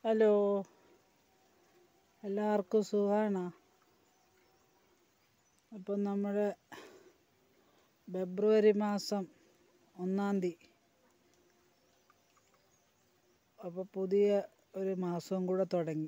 hello എല്ലാവർക്കും സുഖമാണോ അപ്പം നമ്മുടെ ഫെബ്രുവരി മാസം ഒന്നാം തീയതി അപ്പോൾ പുതിയ ഒരു മാസവും കൂടെ തുടങ്ങി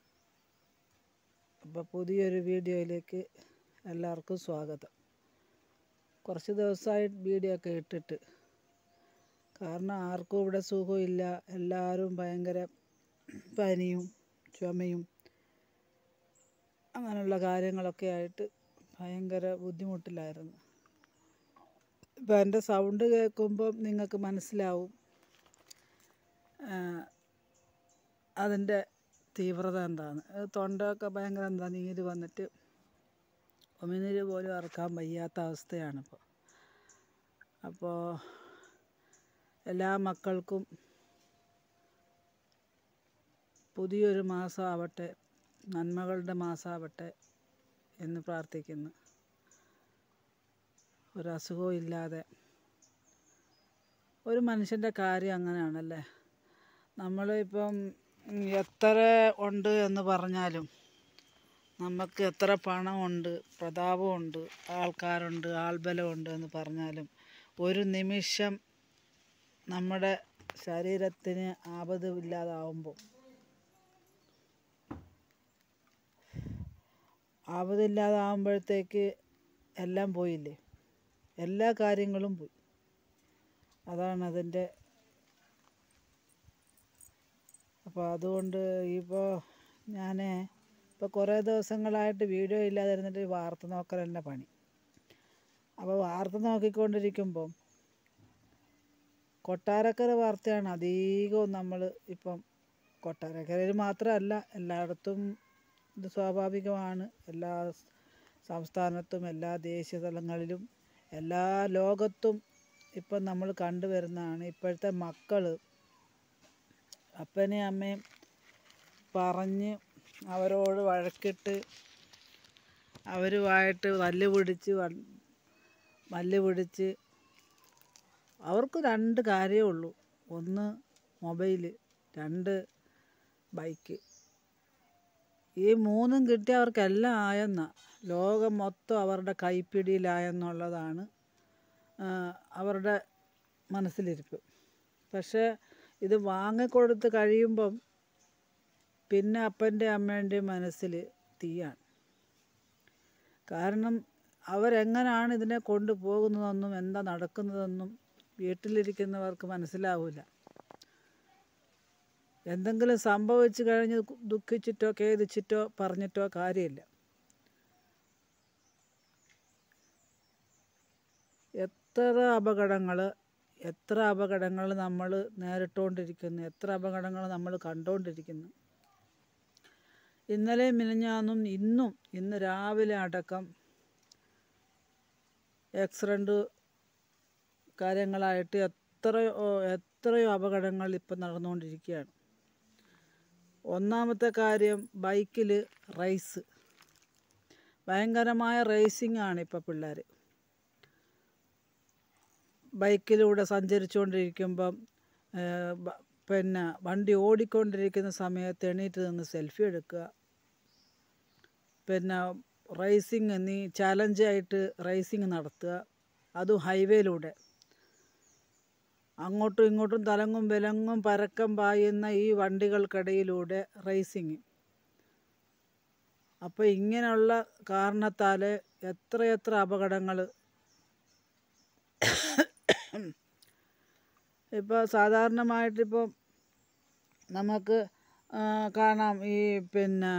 അപ്പോൾ പുതിയൊരു വീഡിയോയിലേക്ക് എല്ലാവർക്കും സ്വാഗതം കുറച്ച് ദിവസമായി വീഡിയോ ഒക്കെ ഇട്ടിട്ട് കാരണം ആർക്കും ഇവിടെ സുഖമില്ല എല്ലാവരും ഭയങ്കര പനിയും ചുമയും അങ്ങനെയുള്ള കാര്യങ്ങളൊക്കെ ആയിട്ട് ഭയങ്കര ബുദ്ധിമുട്ടിലായിരുന്നു ഇപ്പം എൻ്റെ സൗണ്ട് കേൾക്കുമ്പം നിങ്ങൾക്ക് മനസ്സിലാവും ആ, അതിൻ്റെ തീവ്രത എന്താണ് അത് തൊണ്ടയൊക്കെ ഭയങ്കര എന്താ നീര് വന്നിട്ട് ഉമിനീര് പോലും ഇറക്കാൻ വയ്യാത്ത അവസ്ഥയാണിപ്പോൾ അപ്പോൾ എല്ലാ മക്കൾക്കും പുതിയൊരു മാസമാവട്ടെ നന്മകളുടെ മാസമാവട്ടെ എന്ന് പ്രാർത്ഥിക്കുന്നു ഒരസുഖവും ഇല്ലാതെ ഒരു മനുഷ്യൻ്റെ കാര്യം അങ്ങനെയാണല്ലേ നമ്മളിപ്പം ഉം, എത്ര ഉണ്ട് എന്ന് പറഞ്ഞാലും നമുക്ക് എത്ര പണമുണ്ട് പ്രതാപമുണ്ട് ആൾക്കാരുണ്ട് ആൾബലമുണ്ട് എന്ന് പറഞ്ഞാലും ഒരു നിമിഷം നമ്മുടെ ശരീരത്തിന് ആപത്തില്ലാതാവുമ്പോൾ ആപത്തില്ലാതാവുമ്പോഴത്തേക്ക് എല്ലാം പോയില്ലേ എല്ലാ കാര്യങ്ങളും പോയി അതാണ് അതിൻ്റെ അപ്പോൾ അതുകൊണ്ട് ഇപ്പോൾ ഞാൻ ഇപ്പോൾ കുറേ ദിവസങ്ങളായിട്ട് വീഡിയോ ഇല്ലാതിരുന്നിട്ട് വാർത്ത നോക്കൽ തന്നെ പണി അപ്പോൾ വാർത്ത നോക്കിക്കൊണ്ടിരിക്കുമ്പം കൊട്ടാരക്കര വാർത്തയാണ് അധികവും നമ്മൾ ഇപ്പം കൊട്ടാരക്കരയിൽ മാത്രമല്ല എല്ലായിടത്തും ഇത് സ്വാഭാവികമാണ് എല്ലാ സംസ്ഥാനത്തും എല്ലാ ദേശീയ തലങ്ങളിലും എല്ലാ ലോകത്തും ഇപ്പം നമ്മൾ കണ്ടുവരുന്നതാണ് ഇപ്പോഴത്തെ മക്കൾ അപ്പനെയും അമ്മയും പറഞ്ഞ് അവരോട് വഴക്കിട്ട് അവരുമായിട്ട് തല്ല് പിടിച്ച് വ- മല്ല് പിടിച്ച് അവർക്ക് രണ്ട് കാര്യമേ ഉള്ളൂ ഒന്ന് മൊബൈല് രണ്ട് ബൈക്ക് ഈ മൂന്നും കിട്ടി അവർക്കെല്ലാം ആയെന്ന ലോകം മൊത്തം അവരുടെ കൈപ്പിടിയിലായെന്നുള്ളതാണ് ആ, അവരുടെ മനസ്സിലിരിപ്പ് പക്ഷേ ഇത് വാങ്ങിക്കൊടുത്ത് കഴിയുമ്പം പിന്നെ അപ്പൻ്റെ അമ്മേൻ്റെയും മനസ്സിൽ തീയാണ് കാരണം അവരെങ്ങനെയാണ് ഇതിനെ കൊണ്ടുപോകുന്നതെന്നും എന്താ നടക്കുന്നതെന്നും വീട്ടിലിരിക്കുന്നവർക്ക് മനസ്സിലാവില്ല എന്തെങ്കിലും സംഭവിച്ചു കഴിഞ്ഞ് ദുഃഖിച്ചിട്ടോ ഖേദിച്ചിട്ടോ പറഞ്ഞിട്ടോ കാര്യമില്ല എത്ര അപകടങ്ങൾ എത്ര അപകടങ്ങൾ നമ്മൾ നേരിട്ടുകൊണ്ടിരിക്കുന്നു എത്ര അപകടങ്ങൾ നമ്മൾ കണ്ടുകൊണ്ടിരിക്കുന്നു ഇന്നലെ മിനിഞ്ഞാന്നും ഇന്നും ഇന്ന് രാവിലെ അടക്കം ആക്സിഡൻറ്റ് കാര്യങ്ങളായിട്ട് എത്രയോ എത്രയോ അപകടങ്ങൾ ഇപ്പം നടന്നുകൊണ്ടിരിക്കുകയാണ് ഒന്നാമത്തെ കാര്യം ബൈക്കിൽ റേസ് ഭയങ്കരമായ റേസിംഗ് ആണ് ഇപ്പോൾ പിള്ളേർ ബൈക്കിലൂടെ സഞ്ചരിച്ചുകൊണ്ടിരിക്കുമ്പം ഏഹ്, ബ- പിന്നെ വണ്ടി ഓടിക്കൊണ്ടിരിക്കുന്ന സമയത്ത് എണീറ്റ് നിന്ന് സെൽഫി എടുക്കുക പിന്നെ റേസിങ് നീ ചാലഞ്ചായിട്ട് റേസിങ് നടത്തുക അതും ഹൈവേയിലൂടെ അങ്ങോട്ടും ഇങ്ങോട്ടും തലങ്ങും വിലങ്ങും പരക്കം പായുന്ന ഈ വണ്ടികൾക്കിടയിലൂടെ റേസിങ് അപ്പോൾ ഇങ്ങനെയുള്ള കാരണത്താൽ എത്രയെത്ര അപകടങ്ങൾ ഇപ്പോൾ സാധാരണമായിട്ടിപ്പോൾ നമുക്ക് ആ, കാണാം ഈ പിന്നെ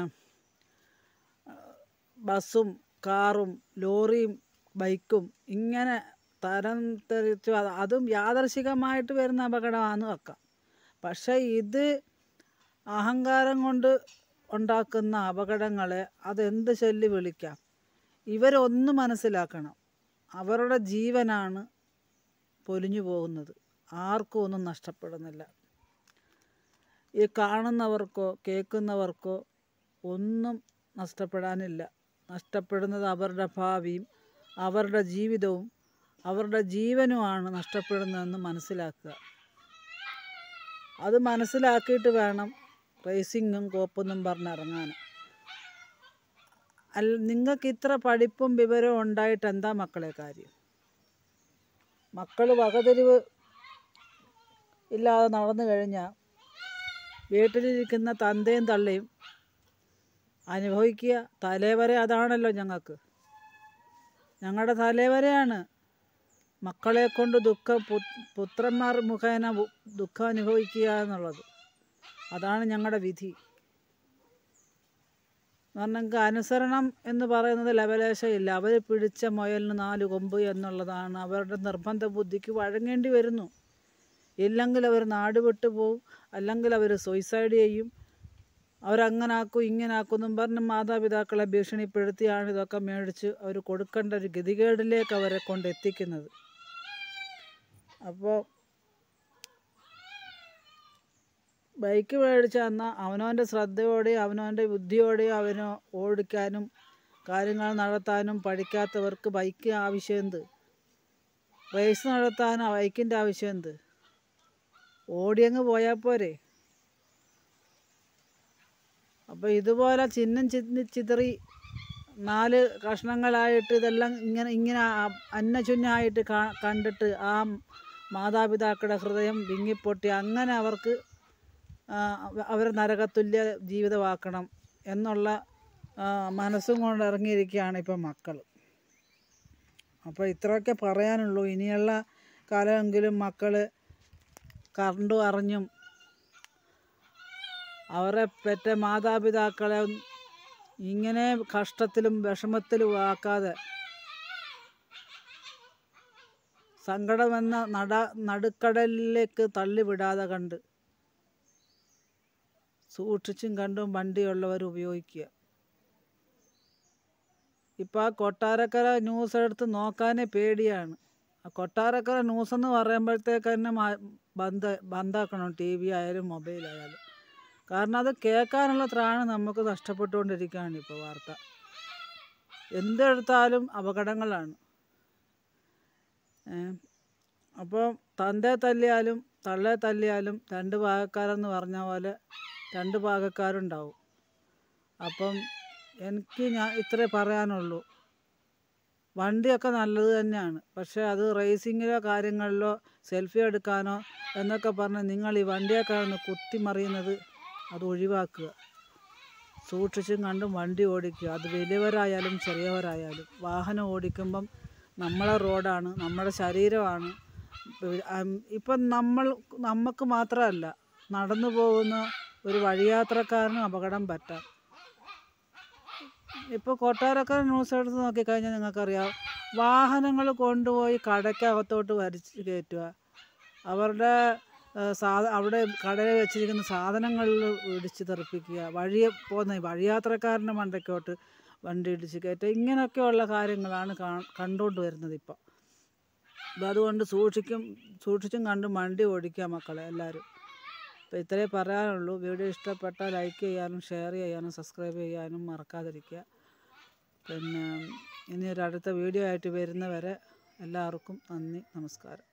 ബസ്സും കാറും ലോറിയും ബൈക്കും ഇങ്ങനെ തരം തിരിച്ചു അത് അതും യാദർശികമായിട്ട് വരുന്ന അപകടമാണെന്ന് വെക്കാം പക്ഷേ ഇത് അഹങ്കാരം കൊണ്ട് ഉണ്ടാക്കുന്ന അപകടങ്ങളെ അതെന്ത് ചൊല്ലി വിളിക്കാം ഇവരൊന്ന് മനസ്സിലാക്കണം അവരുടെ ജീവനാണ് പൊലിഞ്ഞു പോകുന്നത് ആർക്കും ഒന്നും നഷ്ടപ്പെടുന്നില്ല ഈ കാണുന്നവർക്കോ കേൾക്കുന്നവർക്കോ ഒന്നും നഷ്ടപ്പെടാനില്ല നഷ്ടപ്പെടുന്നത് അവരുടെ ഭാവിയും അവരുടെ ജീവിതവും അവരുടെ ജീവനുമാണ് നഷ്ടപ്പെടുന്നതെന്ന് മനസ്സിലാക്കുക അത് മനസ്സിലാക്കിയിട്ട് വേണം റേസിങ്ങും കോപ്പൊന്നും പറഞ്ഞിറങ്ങാൻ അല്ല നിങ്ങൾക്ക് ഇത്ര പഠിപ്പും വിവരവും ഉണ്ടായിട്ട് എന്താ മക്കളെ കാര്യം മക്കൾ വകതിരിവ് ഇല്ലാതെ നടന്നു കഴിഞ്ഞാൽ വീട്ടിലിരിക്കുന്ന തന്തയും തള്ളയും അനുഭവിക്കുക തലേവര അതാണല്ലോ ഞങ്ങൾക്ക് ഞങ്ങളുടെ തലേവരയാണ് മക്കളെ കൊണ്ട് ദുഃഖം പു- പുത്രന്മാർ മുഖേന ബു- ദുഃഖം അനുഭവിക്കുക എന്നുള്ളത് അതാണ് ഞങ്ങളുടെ വിധി കാരണം അനുസരണം എന്ന് പറയുന്നത് ലവലേശയില്ല അവർ പിടിച്ച മുയലിന് നാല് കൊമ്പ് എന്നുള്ളതാണ് അവരുടെ നിർബന്ധ ബുദ്ധിക്ക് വഴങ്ങേണ്ടി വരുന്നു ഇല്ലെങ്കിൽ അവർ നാട് വിട്ടു പോവും അല്ലെങ്കിൽ അവർ സൂയിസൈഡ് ചെയ്യും അവരങ്ങനാക്കും ഇങ്ങനാക്കും എന്നും പറഞ്ഞ് മാതാപിതാക്കളെ ഭീഷണിപ്പെടുത്തിയാണ് ഇതൊക്കെ മേടിച്ച് അവർ കൊടുക്കേണ്ട ഒരു ഗതികേടിലേക്ക് അവരെ കൊണ്ട് എത്തിക്കുന്നത് അപ്പോൾ ബൈക്ക് മേടിച്ച് തന്നാൽ അവനവൻ്റെ ശ്രദ്ധയോടെയും അവനവൻ്റെ ബുദ്ധിയോടെയും അവന് ഓടിക്കാനും കാര്യങ്ങൾ നടത്താനും പഠിക്കാത്തവർക്ക് ബൈക്ക് ആവശ്യം എന്ത് റേസ് നടത്താൻ ആ ബൈക്കിൻ്റെ ആവശ്യം എന്ത് ഓടിയങ്ങ് പോയാൽ പോരെ അപ്പോൾ ഇതുപോലെ ചിഹ്നം ചിന്നി ചിതറി നാല് കഷ്ണങ്ങളായിട്ട് ഇതെല്ലാം ഇങ്ങനെ ഇങ്ങനെ ആ- അന്നചുന്നായിട്ട് കാ- കണ്ടിട്ട് ആ മാതാപിതാക്കളുടെ ഹൃദയം വിങ്ങിപ്പൊട്ടി അങ്ങനെ അവർക്ക് ആ, അവ- അവരെ നരകതുല്യ ജീവിതമാക്കണം എന്നുള്ള ആ, മനസ്സും കൊണ്ട് ഇറങ്ങിയിരിക്കുകയാണ് ഇപ്പം മക്കൾ അപ്പോൾ ഇത്രയൊക്കെ പറയാനുള്ളൂ ഇനിയുള്ള കാലമെങ്കിലും മക്കൾ കണ്ടു അറിഞ്ഞും അവരെ പെറ്റ മാതാപിതാക്കളെ ഇങ്ങനെ കഷ്ടത്തിലും വിഷമത്തിലും ആക്കാതെ സങ്കടമെന്ന നട നടുക്കടലിലേക്ക് തള്ളിവിടാതെ കണ്ട് സൂക്ഷിച്ചും കണ്ടും വണ്ടിയുള്ളവർ ഉപയോഗിക്കുക ഇപ്പം ആ കൊട്ടാരക്കര ന്യൂസ് എടുത്ത് നോക്കാനേ പേടിയാണ് ആ കൊട്ടാരക്കര ന്യൂസ് എന്ന് പറയുമ്പോഴത്തേക്ക് തന്നെ മാ- ബന്ധ ബന്ധാക്കണം ടി വി ആയാലും മൊബൈലായാലും കാരണം അത് കേൾക്കാനുള്ള ത്രാണ് നമുക്ക് നഷ്ടപ്പെട്ടുകൊണ്ടിരിക്കുകയാണ് ഇപ്പോൾ വാർത്ത എന്തെടുത്താലും അപകടങ്ങളാണ് അപ്പോൾ തന്തയെ തല്ലിയാലും തള്ളയെ തല്ലിയാലും രണ്ട് ഭാഗക്കാരെന്ന് പറഞ്ഞ പോലെ രണ്ട് ഭാഗക്കാരുണ്ടാവും അപ്പം എനിക്ക് ഞാൻ ഇത്രേ പറയാനുള്ളൂ വണ്ടിയൊക്കെ നല്ലത് തന്നെയാണ് പക്ഷേ അത് റേസിങ്ങിലോ കാര്യങ്ങളിലോ സെൽഫി എടുക്കാനോ എന്നൊക്കെ പറഞ്ഞ് നിങ്ങൾ ഈ വണ്ടിയൊക്കെ ഒന്ന് കുത്തിമറിയുന്നത് അത് ഒഴിവാക്കുക സൂക്ഷിച്ചും കണ്ടും വണ്ടി ഓടിക്കുക അത് വലിയവരായാലും ചെറിയവരായാലും വാഹനം ഓടിക്കുമ്പം നമ്മളെ റോഡാണ് നമ്മുടെ ശരീരമാണ് ഇപ്പം നമ്മൾ നമുക്ക് മാത്രമല്ല നടന്നു പോകുന്ന ഒരു വഴിയാത്രക്കാരനും അപകടം പറ്റാം ഇപ്പോൾ കൊട്ടാരക്കര ന്യൂസ് എടുത്ത് നോക്കിക്കഴിഞ്ഞാൽ നിങ്ങൾക്കറിയാം വാഹനങ്ങൾ കൊണ്ടുപോയി കടയ്ക്കകത്തോട്ട് വലിച്ച് കയറ്റുക അവരുടെ ഏഹ്, സാ അവിടെ കടയിൽ വെച്ചിരിക്കുന്ന സാധനങ്ങളിൽ ഇടിച്ച് തെറിപ്പിക്കുക വഴിയെ പോകുന്ന വഴിയാത്രക്കാരൻ്റെ മണ്ടയ്ക്കോട്ട് വണ്ടി ഇടിച്ച് കയറ്റുക ഇങ്ങനെയൊക്കെയുള്ള കാര്യങ്ങളാണ് കാ കണ്ടുകൊണ്ട് വരുന്നത് ഇപ്പം അപ്പം അതുകൊണ്ട് സൂക്ഷിക്കും സൂക്ഷിച്ചും കണ്ടും വണ്ടി ഓടിക്കുക മക്കളെ എല്ലാവരും അപ്പോൾ ഇത്രേ പറയാനുള്ളൂ വീഡിയോ ഇഷ്ടപ്പെട്ടാൽ ലൈക്ക് ചെയ്യാനും ഷെയർ ചെയ്യാനും സബ്സ്ക്രൈബ് ചെയ്യാനും മറക്കാതിരിക്കുക പിന്നെ ഇനി ഒരു അടുത്ത വീഡിയോ ആയിട്ട് വരുന്നവരെ എല്ലാവർക്കും നന്ദി നമസ്കാരം